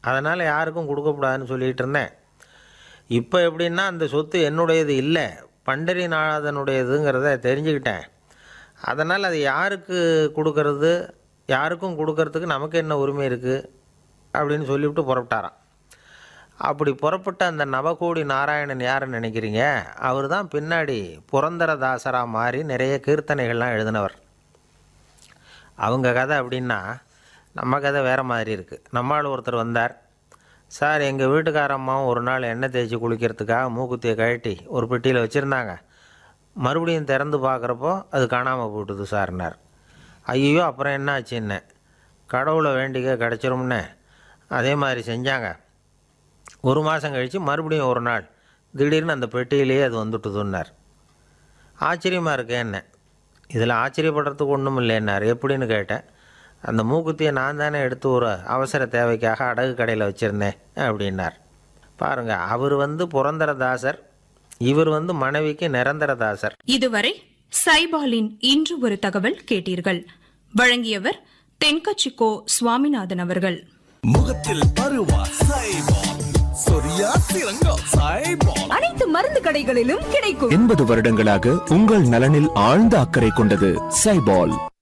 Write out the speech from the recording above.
அதனால் யாருக்கும் கொடுக்கக்கூடாதுன்னு சொல்லிகிட்டு இருந்தேன் இப்போ எப்படின்னா அந்த சொத்து என்னுடையது இல்லை பண்டரிநாதனுடையதுங்கிறத தெரிஞ்சுக்கிட்டேன் அதனால் அது யாருக்கு கொடுக்கறது யாருக்கும் கொடுக்கறதுக்கு நமக்கு என்ன உரிமை இருக்குது அப்படின்னு சொல்லிவிட்டு புறப்பட்டாராம் அப்படி புறப்பட்ட அந்த நவகோடி நாராயணன் யாருன்னு நினைக்கிறீங்க அவர் தான் பின்னாடி புரந்தரதாசராக மாறி நிறைய கீர்த்தனைகள்லாம் எழுதினவர் அவங்க கதை அப்படின்னா நம்ம கதை வேறு மாதிரி இருக்குது நம்மால் ஒருத்தர் வந்தார் சார் எங்கள் வீட்டுக்காரம்மாவும் ஒரு நாள் எண்ணெய் தேய்ச்சி குளிக்கிறதுக்காக மூக்குத்தியை கழட்டி ஒரு பெட்டியில் வச்சுருந்தாங்க மறுபடியும் திறந்து பார்க்குறப்போ அது காணாமல் போட்டுது சார்னார் ஐயோ அப்புறம் என்ன ஆச்சுன்னு கடவுளை வேண்டிக்க கிடச்சிரும்னு அதே மாதிரி செஞ்சாங்க ஒரு மாதம் கழித்து மறுபடியும் ஒரு நாள் திடீர்னு அந்த பெட்டியிலேயே அது வந்துட்டுதுன்னார் ஆச்சரியமாக இருக்கு என்ன இதில் ஆச்சரியப்படுறதுக்கு ஒன்றும் இல்லைன்னார் எப்படின்னு கேட்டேன் அந்த மூக்குத்தியை நான் தானே எடுத்து ஒரு அவசர தேவைக்காக அடகு கடையில் வச்சுருந்தேன் அப்படின்னார் பாருங்கள் அவர் வந்து புரந்தரதாசர் இவர் வந்து மனைவிக்கு நிரந்தரதாசர் இதுவரை சைபாலின் இன்று ஒரு தகவல் கேட்டீர்கள் வழங்கியவர் தென்கச்சிக்கோ சுவாமிநாதன் அவர்கள் முகத்தில் பருவா சைபால் சொரியா சிறங்கா சைபால் அனைத்து மருந்து கடைகளிலும் கிடைக்கும் எண்பது வருடங்களாக உங்கள் நலனில் ஆழ்ந்த அக்கறை கொண்டது சைபால்